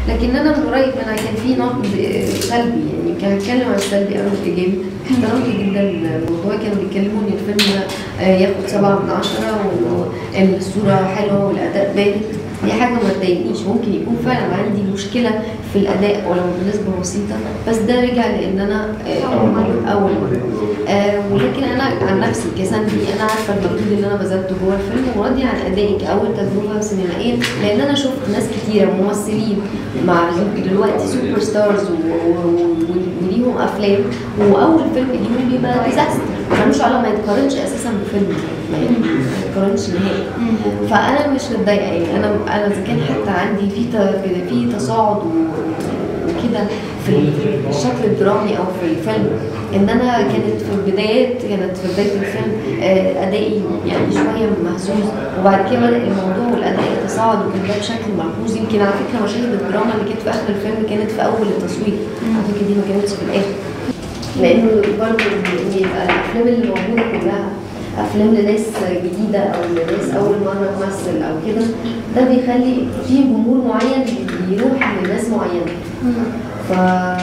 لكن انا من قريب انا كان في نقد سلبي يعني كان بيتكلم عن السلبي قبل الايجابي احترمت جدا الموضوع كانوا بيتكلموا ان الفيلم آه، ياخد سبعة من عشرة وانه الصورة حلوة والاداء بارد دي حاجة ما تضايقنيش ممكن يكون فعلا عندي مشكلة في الأداء ولو بنسبة بسيطة بس ده رجع لأن أنا آه، أول مرة أول مرة آه ولكن أنا عن نفسي كساندي أنا عارفة المجهود اللي أنا بذلته جوه الفيلم وراضية عن أدائي كأول تجربة سينمائية لأن أنا شفت ناس كتيرة ممثلين مع دلوقتي سوبر ستارز و- و- و- وليهم أفلام وأول فيلم ليهم بيبقى ديزاستر ملوش علاقة ما يتقارنش أساسا بفيلم يعني ما يتقارنش نهائي فانا مش متضايقه يعني انا انا اذا كان حتى عندي في ت- في تصاعد و- وكده في الشكل الدرامي او في الفيلم ان انا كانت في البدايات كانت في بدايه الفيلم آه، ادائي يعني شويه مهزوز وبعد كده بدا الموضوع والاداء يتصاعد وكان ده بشكل ملحوظ يمكن على فكره مشاهد الدراما اللي كانت في اخر الفيلم كانت في اول التصوير على فكره دي ما كانتش في الاخر لانه برضه ان يبقى الافلام اللي موجوده كلها افلام لناس جديده او لناس اول مره تمثل او كده ده بيخلي في جمهور معين بيروح لناس معينه ف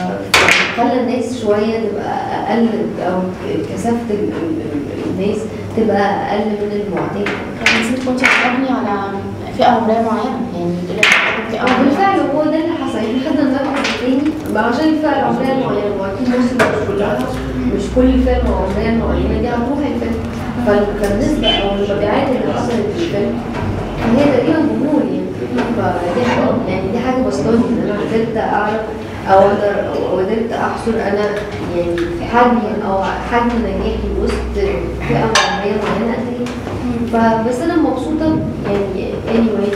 خلى الناس شويه تبقى اقل او كثافه ال- ال- ال- الناس تبقى اقل من المعتاد يعني انت كنت بتبني على فئه عمريه معينه يعني تقولي أنا فئه عمريه بالفعل هو ده اللي حصل احنا خدنا المبحث التاني بقى عشان الفئه العمريه المعينه واكيد مصر مش كلها مش كل الفئه العمريه المعينه دي هتروح الفيلم فال- فالنسبه او المبيعات اللي حصلت في الفيلم هي تقريبا جمهور يعني فدي حاجه يعني دي حاجه بسطاني ان انا قدرت اعرف او اقدر او قدرت احصر انا يعني حجم او حجم نجاحي وسط فئه عمريه معينه قد ايه فبس انا مبسوطه يعني اني واي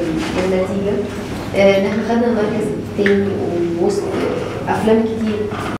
بالنتيجه آه، ان احنا خدنا المركز الثاني ووسط افلام كتير